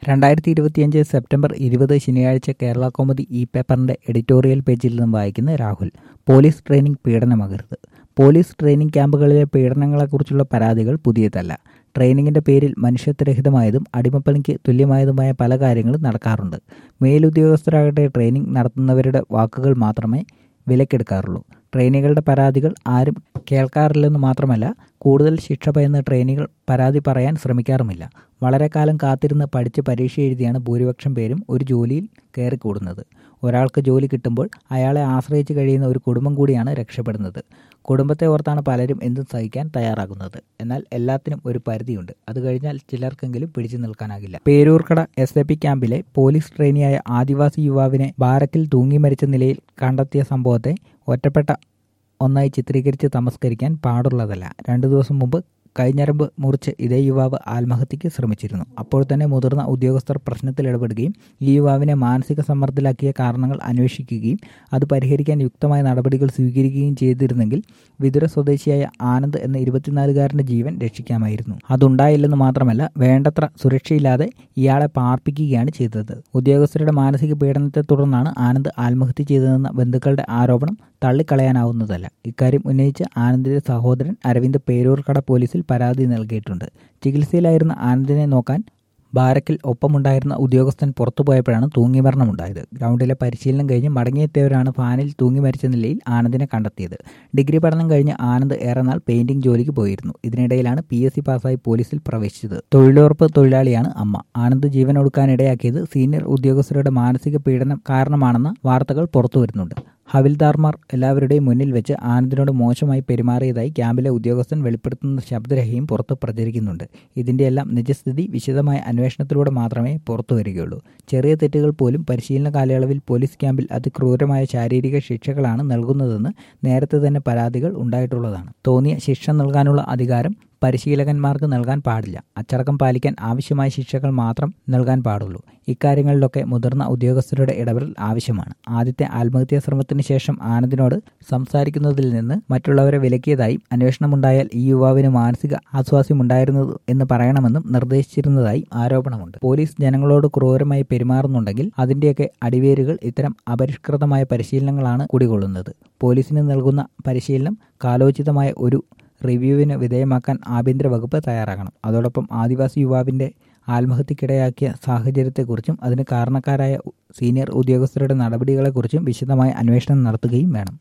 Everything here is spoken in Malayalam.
രണ്ടായിരത്തി ഇരുപത്തിയഞ്ച് സെപ്റ്റംബർ ഇരുപത് ശനിയാഴ്ച കേരള കോമഡി ഇ പേപ്പറിന്റെ എഡിറ്റോറിയൽ പേജിൽ നിന്നും വായിക്കുന്ന രാഹുൽ പോലീസ് ട്രെയിനിങ് പീഡനമകരുത് പോലീസ് ട്രെയിനിങ് ക്യാമ്പുകളിലെ പീഡനങ്ങളെക്കുറിച്ചുള്ള പരാതികൾ പുതിയതല്ല ട്രെയിനിങ്ങിന്റെ പേരിൽ മനുഷ്യത്വരഹിതമായതും അടിമപ്പണിക്ക് തുല്യമായതുമായ പല കാര്യങ്ങളും നടക്കാറുണ്ട് മേലുദ്യോഗസ്ഥരാകട്ടെ ട്രെയിനിങ് നടത്തുന്നവരുടെ വാക്കുകൾ മാത്രമേ വിലക്കെടുക്കാറുള്ളൂ ട്രെയിനികളുടെ പരാതികൾ ആരും കേൾക്കാറില്ലെന്ന് മാത്രമല്ല കൂടുതൽ ശിക്ഷ ഭയന്ന് ട്രെയിനികൾ പരാതി പറയാൻ ശ്രമിക്കാറുമില്ല വളരെ കാലം കാത്തിരുന്ന് പഠിച്ച് പരീക്ഷ എഴുതിയാണ് ഭൂരിപക്ഷം പേരും ഒരു ജോലിയിൽ കയറിക്കൂടുന്നത് ഒരാൾക്ക് ജോലി കിട്ടുമ്പോൾ അയാളെ ആശ്രയിച്ച് കഴിയുന്ന ഒരു കുടുംബം കൂടിയാണ് രക്ഷപ്പെടുന്നത് കുടുംബത്തെ ഓർത്താണ് പലരും എന്തും സഹിക്കാൻ തയ്യാറാകുന്നത് എന്നാൽ എല്ലാത്തിനും ഒരു പരിധിയുണ്ട് അത് കഴിഞ്ഞാൽ ചിലർക്കെങ്കിലും പിടിച്ചു നിൽക്കാനാകില്ല പേരൂർക്കട എസ് എ പി ക്യാമ്പിലെ പോലീസ് ട്രെയിനിയായ ആദിവാസി യുവാവിനെ ബാരക്കിൽ തൂങ്ങി മരിച്ച നിലയിൽ കണ്ടെത്തിയ സംഭവത്തെ ഒറ്റപ്പെട്ട ഒന്നായി ചിത്രീകരിച്ച് തമസ്കരിക്കാൻ പാടുള്ളതല്ല രണ്ടു ദിവസം മുമ്പ് കൈഞ്ഞരമ്പ് മുറിച്ച് ഇതേ യുവാവ് ആത്മഹത്യയ്ക്ക് ശ്രമിച്ചിരുന്നു അപ്പോൾ തന്നെ മുതിർന്ന ഉദ്യോഗസ്ഥർ പ്രശ്നത്തിൽ ഇടപെടുകയും ഈ യുവാവിനെ മാനസിക സമ്മർദ്ദത്തിലാക്കിയ കാരണങ്ങൾ അന്വേഷിക്കുകയും അത് പരിഹരിക്കാൻ യുക്തമായ നടപടികൾ സ്വീകരിക്കുകയും ചെയ്തിരുന്നെങ്കിൽ വിതുര സ്വദേശിയായ ആനന്ദ് എന്ന ഇരുപത്തിനാലുകാരന്റെ ജീവൻ രക്ഷിക്കാമായിരുന്നു അതുണ്ടായില്ലെന്ന് മാത്രമല്ല വേണ്ടത്ര സുരക്ഷയില്ലാതെ ഇയാളെ പാർപ്പിക്കുകയാണ് ചെയ്തത് ഉദ്യോഗസ്ഥരുടെ മാനസിക പീഡനത്തെ തുടർന്നാണ് ആനന്ദ് ആത്മഹത്യ ചെയ്തതെന്ന ബന്ധുക്കളുടെ ആരോപണം തള്ളിക്കളയാനാവുന്നതല്ല ഇക്കാര്യം ഉന്നയിച്ച് ആനന്ദിന്റെ സഹോദരൻ അരവിന്ദ് പേരൂർക്കട പോലീസിൽ പരാതി നൽകിയിട്ടുണ്ട് ചികിത്സയിലായിരുന്ന ആനന്ദിനെ നോക്കാൻ ബാരക്കിൽ ഒപ്പമുണ്ടായിരുന്ന ഉദ്യോഗസ്ഥൻ പുറത്തുപോയപ്പോഴാണ് തൂങ്ങിമരണമുണ്ടായത് ഗ്രൗണ്ടിലെ പരിശീലനം കഴിഞ്ഞ് മടങ്ങിയെത്തിയവരാണ് ഫാനിൽ തൂങ്ങി മരിച്ച നിലയിൽ ആനന്ദിനെ കണ്ടെത്തിയത് ഡിഗ്രി പഠനം കഴിഞ്ഞ് ആനന്ദ് ഏറെ നാൾ പെയിന്റിംഗ് ജോലിക്ക് പോയിരുന്നു ഇതിനിടയിലാണ് പി എസ് സി പാസ്സായി പോലീസിൽ പ്രവേശിച്ചത് തൊഴിലുറപ്പ് തൊഴിലാളിയാണ് അമ്മ ആനന്ദ് ജീവൻ ഒടുക്കാനിടയാക്കിയത് സീനിയർ ഉദ്യോഗസ്ഥരുടെ മാനസിക പീഡനം കാരണമാണെന്ന വാർത്തകൾ പുറത്തുവരുന്നുണ്ട് ഹവിൽദാർമാർ എല്ലാവരുടെയും മുന്നിൽ വെച്ച് ആനന്ദിനോട് മോശമായി പെരുമാറിയതായി ക്യാമ്പിലെ ഉദ്യോഗസ്ഥൻ വെളിപ്പെടുത്തുന്ന ശബ്ദരഹയും പുറത്ത് പ്രചരിക്കുന്നുണ്ട് ഇതിന്റെയെല്ലാം നിജസ്ഥിതി വിശദമായ അന്വേഷണത്തിലൂടെ മാത്രമേ പുറത്തു വരികയുള്ളൂ ചെറിയ തെറ്റുകൾ പോലും പരിശീലന കാലയളവിൽ പോലീസ് ക്യാമ്പിൽ അതിക്രൂരമായ ശാരീരിക ശിക്ഷകളാണ് നൽകുന്നതെന്ന് നേരത്തെ തന്നെ പരാതികൾ ഉണ്ടായിട്ടുള്ളതാണ് തോന്നിയ ശിക്ഷ നൽകാനുള്ള അധികാരം പരിശീലകന്മാർക്ക് നൽകാൻ പാടില്ല അച്ചടക്കം പാലിക്കാൻ ആവശ്യമായ ശിക്ഷകൾ മാത്രം നൽകാൻ പാടുള്ളൂ ഇക്കാര്യങ്ങളിലൊക്കെ മുതിർന്ന ഉദ്യോഗസ്ഥരുടെ ഇടപെടൽ ആവശ്യമാണ് ആദ്യത്തെ ആത്മഹത്യാ ശ്രമത്തിന് ശേഷം ആനന്ദിനോട് സംസാരിക്കുന്നതിൽ നിന്ന് മറ്റുള്ളവരെ വിലക്കിയതായും അന്വേഷണമുണ്ടായാൽ ഈ യുവാവിന് മാനസിക ആസ്വാസ്യമുണ്ടായിരുന്നു എന്ന് പറയണമെന്നും നിർദ്ദേശിച്ചിരുന്നതായി ആരോപണമുണ്ട് പോലീസ് ജനങ്ങളോട് ക്രൂരമായി പെരുമാറുന്നുണ്ടെങ്കിൽ അതിന്റെയൊക്കെ അടിവേരുകൾ ഇത്തരം അപരിഷ്കൃതമായ പരിശീലനങ്ങളാണ് കുടികൊള്ളുന്നത് പോലീസിന് നൽകുന്ന പരിശീലനം കാലോചിതമായ ഒരു റിവ്യൂവിന് വിധേയമാക്കാൻ ആഭ്യന്തര വകുപ്പ് തയ്യാറാകണം അതോടൊപ്പം ആദിവാസി യുവാവിന്റെ ആത്മഹത്യക്കിടയാക്കിയ സാഹചര്യത്തെക്കുറിച്ചും അതിന് കാരണക്കാരായ സീനിയർ ഉദ്യോഗസ്ഥരുടെ നടപടികളെക്കുറിച്ചും വിശദമായ അന്വേഷണം നടത്തുകയും വേണം